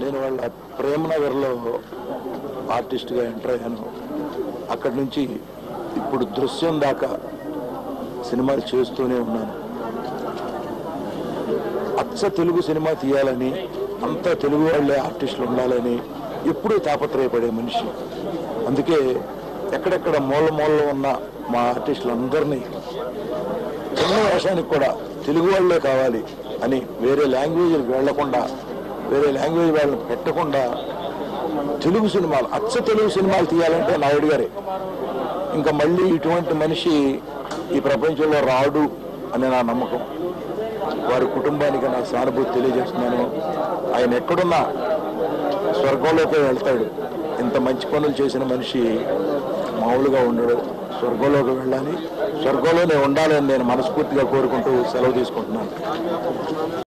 నేను వాళ్ళ ప్రేమనగర్లో ఆర్టిస్ట్గా ఎంటర్ అయ్యాను అక్కడి నుంచి ఇప్పుడు దృశ్యం దాకా సినిమాలు చేస్తూనే ఉన్నాను అచ్చ తెలుగు సినిమా తీయాలని అంతా తెలుగు వాళ్ళే ఆర్టిస్టులు ఉండాలని ఎప్పుడూ తాపత్రయపడే మనిషి అందుకే ఎక్కడెక్కడ మూల మూలలో ఉన్న మా ఆర్టిస్టులందరినీ చిన్న వేషానికి కూడా తెలుగు వాళ్ళే కావాలి అని వేరే లాంగ్వేజ్కి వెళ్లకుండా వేరే లాంగ్వేజ్ వాళ్ళని పెట్టకుండా తెలుగు సినిమాలు అచ్చ తెలుగు సినిమాలు తీయాలంటే నాయుడు గారే ఇంకా మళ్ళీ ఇటువంటి మనిషి ఈ ప్రపంచంలో రాడు అని నా నమ్మకం వారి కుటుంబానికి నా సానుభూతి తెలియజేస్తున్నాను ఆయన ఎక్కడున్నా స్వర్గంలోకి వెళ్తాడు ఇంత మంచి పనులు చేసిన మనిషి మామూలుగా ఉండడు స్వర్గంలోకి వెళ్ళాలి స్వర్గంలోనే ఉండాలని నేను మనస్ఫూర్తిగా కోరుకుంటూ సెలవు తీసుకుంటున్నాను